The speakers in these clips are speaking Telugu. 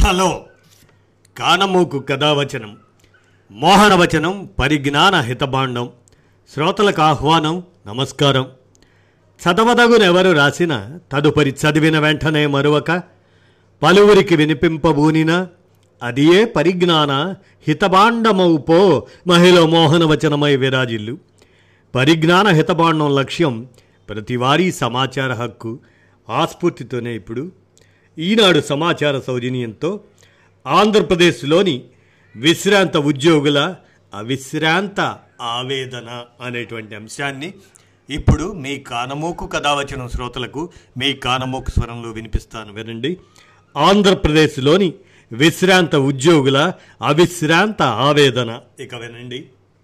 హలో కానమూకు కథావచనం మోహనవచనం పరిజ్ఞాన హితభాండం శ్రోతలకు ఆహ్వానం నమస్కారం చదవదగునెవరు రాసిన తదుపరి చదివిన వెంటనే మరొక పలువురికి వినిపింపబూనిన అదియే పరిజ్ఞాన హితభాండమౌ పో మహిళ మోహనవచనమై విరాజిల్లు పరిజ్ఞాన హితభాండం లక్ష్యం ప్రతివారీ సమాచార హక్కు ఆస్ఫూర్తితోనే ఇప్పుడు ఈనాడు సమాచార సౌజన్యంతో ఆంధ్రప్రదేశ్లోని విశ్రాంత ఉద్యోగుల అవిశ్రాంత ఆవేదన అనేటువంటి అంశాన్ని ఇప్పుడు మీ కానమోకు కథావచనం శ్రోతలకు మీ కానమోకు స్వరంలో వినిపిస్తాను వినండి ఆంధ్రప్రదేశ్లోని విశ్రాంత ఉద్యోగుల అవిశ్రాంత ఆవేదన ఇక వినండి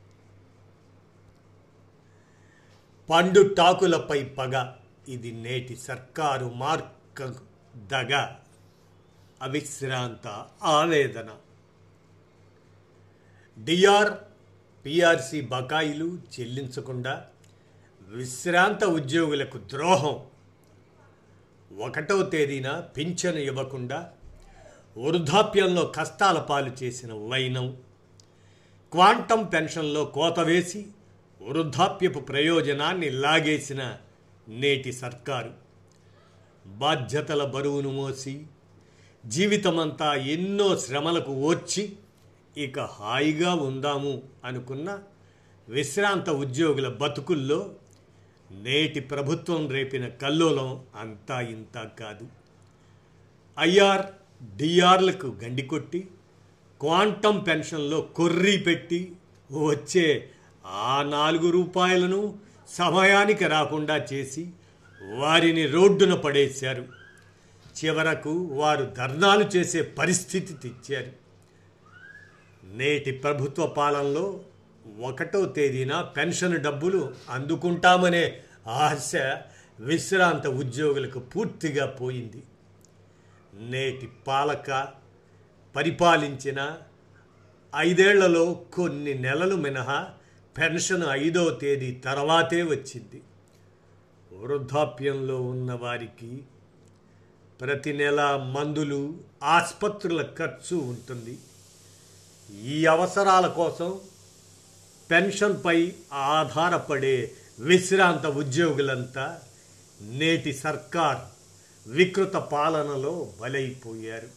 పండు టాకులపై పగ ఇది నేటి సర్కారు మార్క దగ అవిశ్రాంత ఆవేదన డిఆర్ పిఆర్సి బకాయిలు చెల్లించకుండా విశ్రాంత ఉద్యోగులకు ద్రోహం ఒకటో తేదీన పింఛను ఇవ్వకుండా వృద్ధాప్యంలో కష్టాల పాలు చేసిన వైనం క్వాంటం పెన్షన్లో కోత వేసి వృద్ధాప్యపు ప్రయోజనాన్ని లాగేసిన నేటి సర్కారు బాధ్యతల బరువును మోసి జీవితమంతా ఎన్నో శ్రమలకు ఓర్చి ఇక హాయిగా ఉందాము అనుకున్న విశ్రాంత ఉద్యోగుల బతుకుల్లో నేటి ప్రభుత్వం రేపిన కల్లోలం అంతా ఇంత కాదు ఐఆర్ డిఆర్లకు గండి కొట్టి క్వాంటం పెన్షన్లో కొర్రీ పెట్టి వచ్చే ఆ నాలుగు రూపాయలను సమయానికి రాకుండా చేసి వారిని రోడ్డున పడేశారు చివరకు వారు ధర్నాలు చేసే పరిస్థితి తెచ్చారు నేటి ప్రభుత్వ పాలనలో ఒకటో తేదీన పెన్షన్ డబ్బులు అందుకుంటామనే ఆశ విశ్రాంత ఉద్యోగులకు పూర్తిగా పోయింది నేటి పాలక పరిపాలించిన ఐదేళ్లలో కొన్ని నెలలు మినహా పెన్షన్ ఐదో తేదీ తర్వాతే వచ్చింది వృద్ధాప్యంలో ఉన్న వారికి ప్రతి నెల మందులు ఆసుపత్రుల ఖర్చు ఉంటుంది ఈ అవసరాల కోసం పెన్షన్పై ఆధారపడే విశ్రాంత ఉద్యోగులంతా నేటి సర్కార్ వికృత పాలనలో బలైపోయారు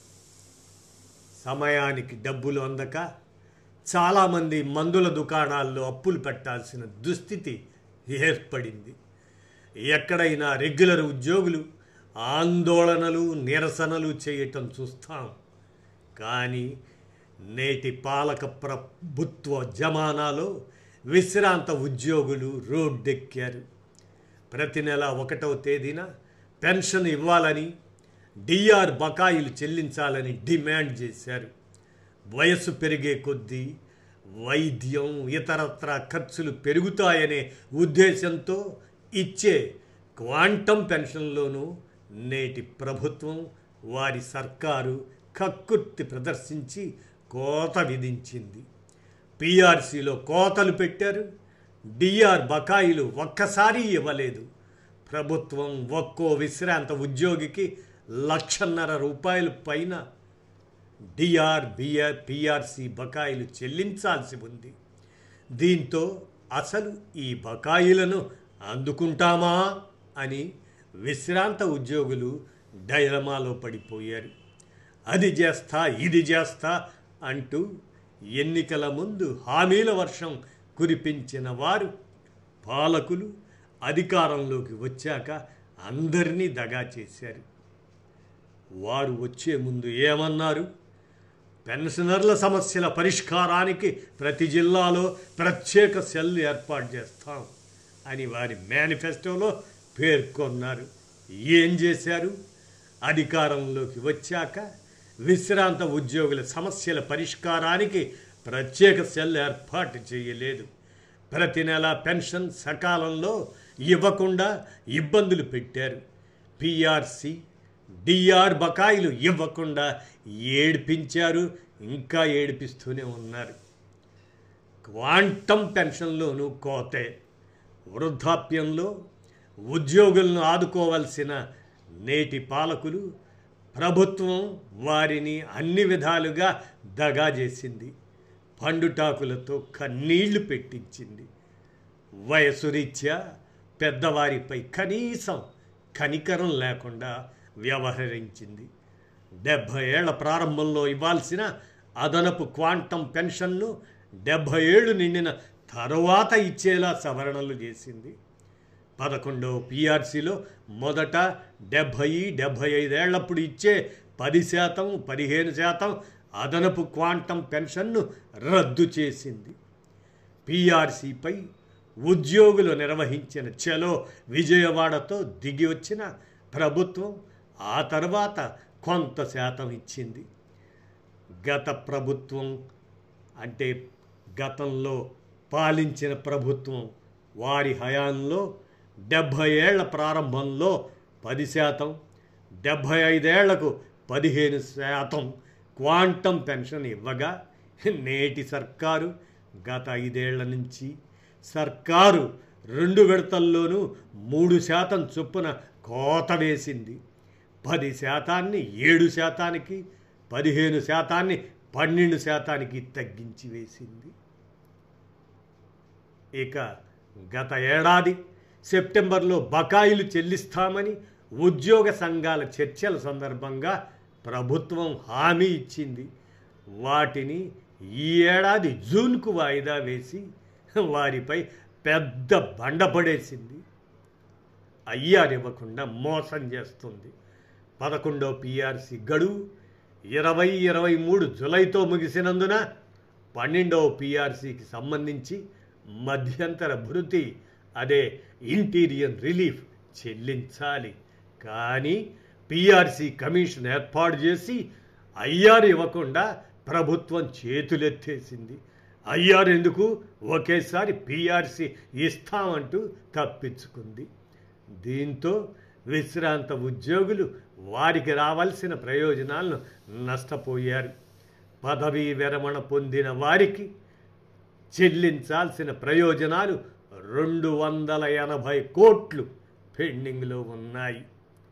సమయానికి డబ్బులు అందక చాలామంది మందుల దుకాణాల్లో అప్పులు పెట్టాల్సిన దుస్థితి ఏర్పడింది ఎక్కడైనా రెగ్యులర్ ఉద్యోగులు ఆందోళనలు నిరసనలు చేయటం చూస్తాం కానీ నేటి పాలక ప్రభుత్వ జమానాలో విశ్రాంత ఉద్యోగులు రోడ్డెక్కారు ప్రతి నెల ఒకటవ తేదీన పెన్షన్ ఇవ్వాలని డిఆర్ బకాయిలు చెల్లించాలని డిమాండ్ చేశారు వయస్సు పెరిగే కొద్దీ వైద్యం ఇతరత్ర ఖర్చులు పెరుగుతాయనే ఉద్దేశంతో ఇచ్చే క్వాంటం పెన్షన్లోనూ నేటి ప్రభుత్వం వారి సర్కారు కక్కుర్తి ప్రదర్శించి కోత విధించింది పిఆర్సీలో కోతలు పెట్టారు డిఆర్ బకాయిలు ఒక్కసారి ఇవ్వలేదు ప్రభుత్వం ఒక్కో విశ్రాంత ఉద్యోగికి లక్షన్నర రూపాయల పైన డిఆర్ బిఆర్ పిఆర్సి బకాయిలు చెల్లించాల్సి ఉంది దీంతో అసలు ఈ బకాయిలను అందుకుంటామా అని విశ్రాంత ఉద్యోగులు డైలమాలో పడిపోయారు అది చేస్తా ఇది చేస్తా అంటూ ఎన్నికల ముందు హామీల వర్షం కురిపించిన వారు పాలకులు అధికారంలోకి వచ్చాక అందరినీ దగా చేశారు వారు వచ్చే ముందు ఏమన్నారు పెన్షనర్ల సమస్యల పరిష్కారానికి ప్రతి జిల్లాలో ప్రత్యేక సెల్ ఏర్పాటు చేస్తాం అని వారి మేనిఫెస్టోలో పేర్కొన్నారు ఏం చేశారు అధికారంలోకి వచ్చాక విశ్రాంత ఉద్యోగుల సమస్యల పరిష్కారానికి ప్రత్యేక సెల్ ఏర్పాటు చేయలేదు ప్రతి నెల పెన్షన్ సకాలంలో ఇవ్వకుండా ఇబ్బందులు పెట్టారు పిఆర్సి డిఆర్ బకాయిలు ఇవ్వకుండా ఏడిపించారు ఇంకా ఏడిపిస్తూనే ఉన్నారు క్వాంటం పెన్షన్లోనూ కోతే వృద్ధాప్యంలో ఉద్యోగులను ఆదుకోవలసిన నేటి పాలకులు ప్రభుత్వం వారిని అన్ని విధాలుగా దగా చేసింది పండుటాకులతో కన్నీళ్లు పెట్టించింది వయసు రీత్యా పెద్దవారిపై కనీసం కనికరం లేకుండా వ్యవహరించింది డెబ్భై ఏళ్ల ప్రారంభంలో ఇవ్వాల్సిన అదనపు క్వాంటం పెన్షన్ను డెబ్భై ఏళ్ళు నిండిన తరువాత ఇచ్చేలా సవరణలు చేసింది పదకొండవ పిఆర్సీలో మొదట డెబ్భై డెబ్భై ఐదేళ్లప్పుడు ఇచ్చే పది శాతం పదిహేను శాతం అదనపు క్వాంటం పెన్షన్ను రద్దు చేసింది పిఆర్సీపై ఉద్యోగులు నిర్వహించిన చలో విజయవాడతో దిగి వచ్చిన ప్రభుత్వం ఆ తర్వాత కొంత శాతం ఇచ్చింది గత ప్రభుత్వం అంటే గతంలో పాలించిన ప్రభుత్వం వారి హయాంలో డెబ్భై ఏళ్ల ప్రారంభంలో పది శాతం డెబ్భై ఐదేళ్లకు పదిహేను శాతం క్వాంటం పెన్షన్ ఇవ్వగా నేటి సర్కారు గత ఐదేళ్ల నుంచి సర్కారు రెండు విడతల్లోనూ మూడు శాతం చొప్పున కోత వేసింది పది శాతాన్ని ఏడు శాతానికి పదిహేను శాతాన్ని పన్నెండు శాతానికి తగ్గించి వేసింది ఇక గత ఏడాది సెప్టెంబర్లో బకాయిలు చెల్లిస్తామని ఉద్యోగ సంఘాల చర్చల సందర్భంగా ప్రభుత్వం హామీ ఇచ్చింది వాటిని ఈ ఏడాది జూన్కు వాయిదా వేసి వారిపై పెద్ద బండ పడేసింది అయ్యారివ్వకుండా మోసం చేస్తుంది పదకొండో పిఆర్సి గడువు ఇరవై ఇరవై మూడు జులైతో ముగిసినందున పన్నెండవ పిఆర్సికి సంబంధించి మధ్యంతర భృతి అదే ఇంటీరియర్ రిలీఫ్ చెల్లించాలి కానీ పిఆర్సి కమిషన్ ఏర్పాటు చేసి ఐఆర్ ఇవ్వకుండా ప్రభుత్వం చేతులెత్తేసింది ఐఆర్ ఎందుకు ఒకేసారి పిఆర్సి ఇస్తామంటూ తప్పించుకుంది దీంతో విశ్రాంత ఉద్యోగులు వారికి రావాల్సిన ప్రయోజనాలను నష్టపోయారు పదవీ విరమణ పొందిన వారికి చెల్లించాల్సిన ప్రయోజనాలు రెండు వందల ఎనభై కోట్లు పెండింగ్లో ఉన్నాయి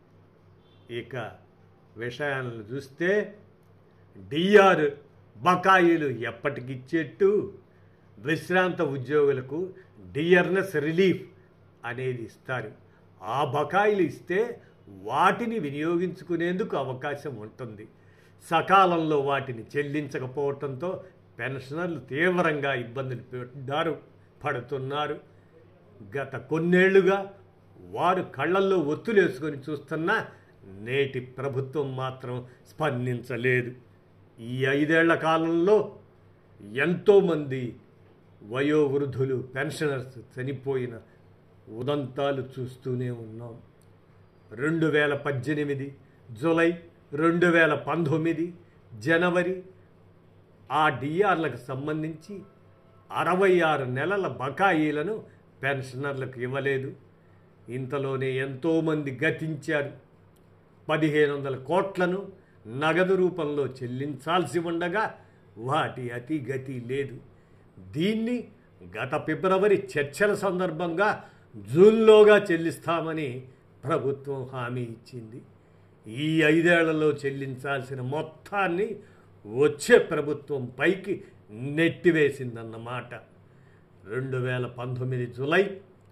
ఇక విషయాలను చూస్తే డిఆర్ బకాయిలు ఎప్పటికిచ్చేట్టు విశ్రాంత ఉద్యోగులకు డియర్నెస్ రిలీఫ్ అనేది ఇస్తారు ఆ బకాయిలు ఇస్తే వాటిని వినియోగించుకునేందుకు అవకాశం ఉంటుంది సకాలంలో వాటిని చెల్లించకపోవడంతో పెన్షనర్లు తీవ్రంగా ఇబ్బందులు పడ్డారు పడుతున్నారు గత కొన్నేళ్లుగా వారు కళ్ళల్లో ఒత్తులేసుకొని చూస్తున్నా నేటి ప్రభుత్వం మాత్రం స్పందించలేదు ఈ ఐదేళ్ల కాలంలో ఎంతోమంది వయోవృద్ధులు పెన్షనర్స్ చనిపోయిన ఉదంతాలు చూస్తూనే ఉన్నాం రెండు వేల పద్దెనిమిది జూలై రెండు వేల పంతొమ్మిది జనవరి ఆ డిఆర్లకు సంబంధించి అరవై ఆరు నెలల బకాయిలను పెన్షనర్లకు ఇవ్వలేదు ఇంతలోనే ఎంతోమంది గతించారు పదిహేను వందల కోట్లను నగదు రూపంలో చెల్లించాల్సి ఉండగా వాటి అతి గతి లేదు దీన్ని గత ఫిబ్రవరి చర్చల సందర్భంగా జూన్లోగా చెల్లిస్తామని ప్రభుత్వం హామీ ఇచ్చింది ఈ ఐదేళ్లలో చెల్లించాల్సిన మొత్తాన్ని వచ్చే ప్రభుత్వం పైకి నెట్టివేసిందన్నమాట రెండు వేల పంతొమ్మిది జులై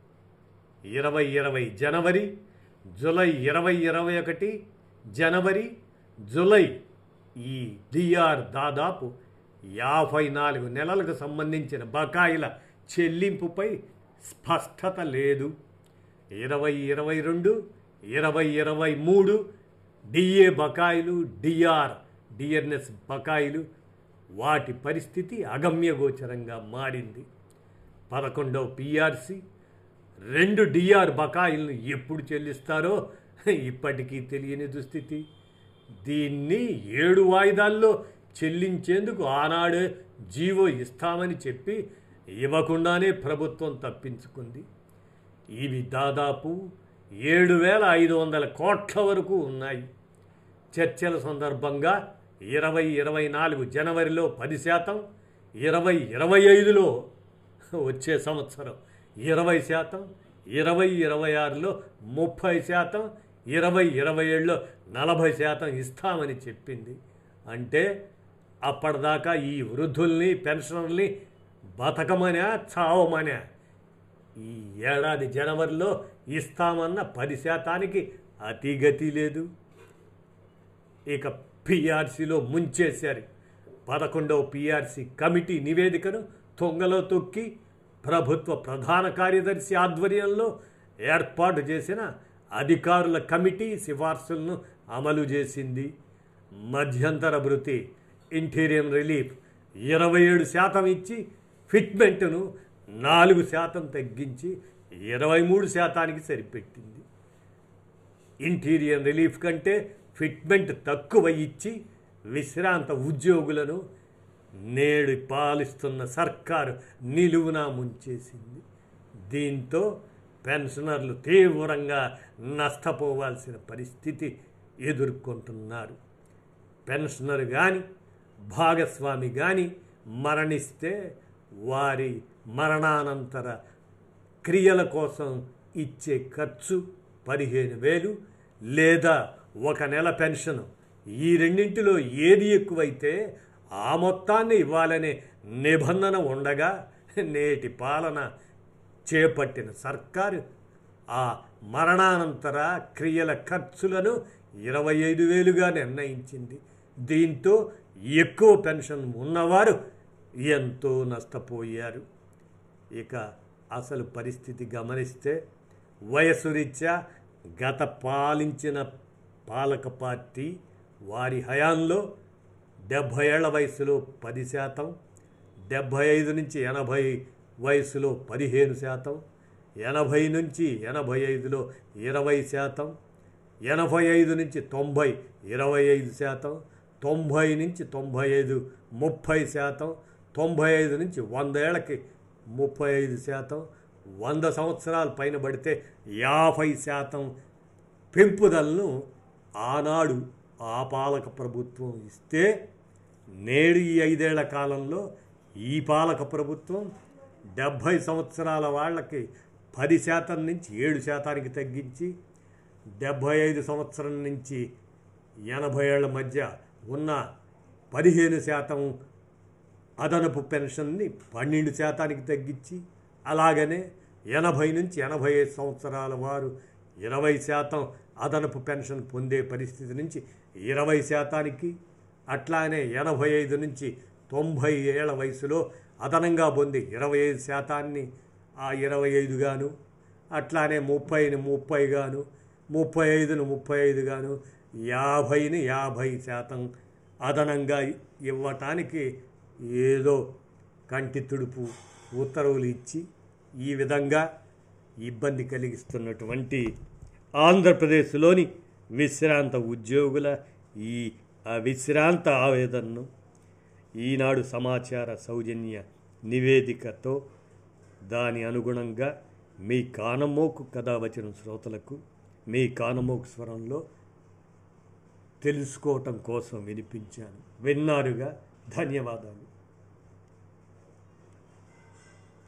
ఇరవై ఇరవై జనవరి జులై ఇరవై ఇరవై ఒకటి జనవరి జులై ఈ డిఆర్ దాదాపు యాభై నాలుగు నెలలకు సంబంధించిన బకాయిల చెల్లింపుపై స్పష్టత లేదు ఇరవై ఇరవై రెండు ఇరవై ఇరవై మూడు డిఏ బకాయిలు డిఆర్ డిఎన్ఎస్ బకాయిలు వాటి పరిస్థితి అగమ్యగోచరంగా మారింది పదకొండవ పిఆర్సి రెండు డిఆర్ బకాయిలను ఎప్పుడు చెల్లిస్తారో ఇప్పటికీ తెలియని దుస్థితి దీన్ని ఏడు వాయిదాల్లో చెల్లించేందుకు ఆనాడే జీవో ఇస్తామని చెప్పి ఇవ్వకుండానే ప్రభుత్వం తప్పించుకుంది ఇవి దాదాపు ఏడు వేల ఐదు వందల కోట్ల వరకు ఉన్నాయి చర్చల సందర్భంగా ఇరవై ఇరవై నాలుగు జనవరిలో పది శాతం ఇరవై ఇరవై ఐదులో వచ్చే సంవత్సరం ఇరవై శాతం ఇరవై ఇరవై ఆరులో ముప్పై శాతం ఇరవై ఇరవై ఏడులో నలభై శాతం ఇస్తామని చెప్పింది అంటే అప్పటిదాకా ఈ వృద్ధుల్ని పెన్షనర్ని బతకమనా చావమనా ఈ ఏడాది జనవరిలో ఇస్తామన్న పది శాతానికి అతిగతి లేదు ఇక పిఆర్సీలో ముంచేశారు పదకొండవ పిఆర్సీ కమిటీ నివేదికను తొంగలో తొక్కి ప్రభుత్వ ప్రధాన కార్యదర్శి ఆధ్వర్యంలో ఏర్పాటు చేసిన అధికారుల కమిటీ సిఫార్సులను అమలు చేసింది మధ్యంతర భృతి ఇంటీరియర్ రిలీఫ్ ఇరవై ఏడు శాతం ఇచ్చి ఫిట్మెంట్ను నాలుగు శాతం తగ్గించి ఇరవై మూడు శాతానికి సరిపెట్టింది ఇంటీరియర్ రిలీఫ్ కంటే ఫిట్మెంట్ తక్కువ ఇచ్చి విశ్రాంత ఉద్యోగులను నేడు పాలిస్తున్న సర్కారు నిలువునా ముంచేసింది దీంతో పెన్షనర్లు తీవ్రంగా నష్టపోవాల్సిన పరిస్థితి ఎదుర్కొంటున్నారు పెన్షనర్ కానీ భాగస్వామి కానీ మరణిస్తే వారి మరణానంతర క్రియల కోసం ఇచ్చే ఖర్చు పదిహేను వేలు లేదా ఒక నెల పెన్షన్ ఈ రెండింటిలో ఏది ఎక్కువైతే ఆ మొత్తాన్ని ఇవ్వాలనే నిబంధన ఉండగా నేటి పాలన చేపట్టిన సర్కారు ఆ మరణానంతర క్రియల ఖర్చులను ఇరవై ఐదు వేలుగా నిర్ణయించింది దీంతో ఎక్కువ పెన్షన్ ఉన్నవారు ఎంతో నష్టపోయారు ఇక అసలు పరిస్థితి గమనిస్తే వయసు రీత్యా గత పాలించిన పాలక పార్టీ వారి హయాంలో డెబ్భై ఏళ్ల వయసులో పది శాతం డెబ్భై ఐదు నుంచి ఎనభై వయసులో పదిహేను శాతం ఎనభై నుంచి ఎనభై ఐదులో ఇరవై శాతం ఎనభై ఐదు నుంచి తొంభై ఇరవై ఐదు శాతం తొంభై నుంచి తొంభై ఐదు ముప్పై శాతం తొంభై ఐదు నుంచి వంద ఏళ్ళకి ముప్పై ఐదు శాతం వంద సంవత్సరాల పైన పడితే యాభై శాతం పెంపుదలను ఆనాడు ఆ పాలక ప్రభుత్వం ఇస్తే నేడు ఈ ఐదేళ్ల కాలంలో ఈ పాలక ప్రభుత్వం డెబ్భై సంవత్సరాల వాళ్ళకి పది శాతం నుంచి ఏడు శాతానికి తగ్గించి డెబ్భై ఐదు సంవత్సరం నుంచి ఎనభై ఏళ్ల మధ్య ఉన్న పదిహేను శాతం అదనపు పెన్షన్ని పన్నెండు శాతానికి తగ్గించి అలాగనే ఎనభై నుంచి ఎనభై ఐదు సంవత్సరాల వారు ఇరవై శాతం అదనపు పెన్షన్ పొందే పరిస్థితి నుంచి ఇరవై శాతానికి అట్లానే ఎనభై ఐదు నుంచి తొంభై ఏళ్ల వయసులో అదనంగా పొంది ఇరవై ఐదు శాతాన్ని ఆ ఇరవై ఐదు గాను అట్లానే ముప్పైని ముప్పై గాను ముప్పై ఐదును ముప్పై ఐదు గాను యాభైని యాభై శాతం అదనంగా ఇవ్వటానికి ఏదో కంటి తుడుపు ఉత్తర్వులు ఇచ్చి ఈ విధంగా ఇబ్బంది కలిగిస్తున్నటువంటి ఆంధ్రప్రదేశ్లోని విశ్రాంత ఉద్యోగుల ఈ విశ్రాంత ఆవేదనను ఈనాడు సమాచార సౌజన్య నివేదికతో దాని అనుగుణంగా మీ కానమోకు కథ వచ్చిన శ్రోతలకు మీ కానమోకు స్వరంలో తెలుసుకోవటం కోసం వినిపించాను విన్నారుగా ధన్యవాదాలు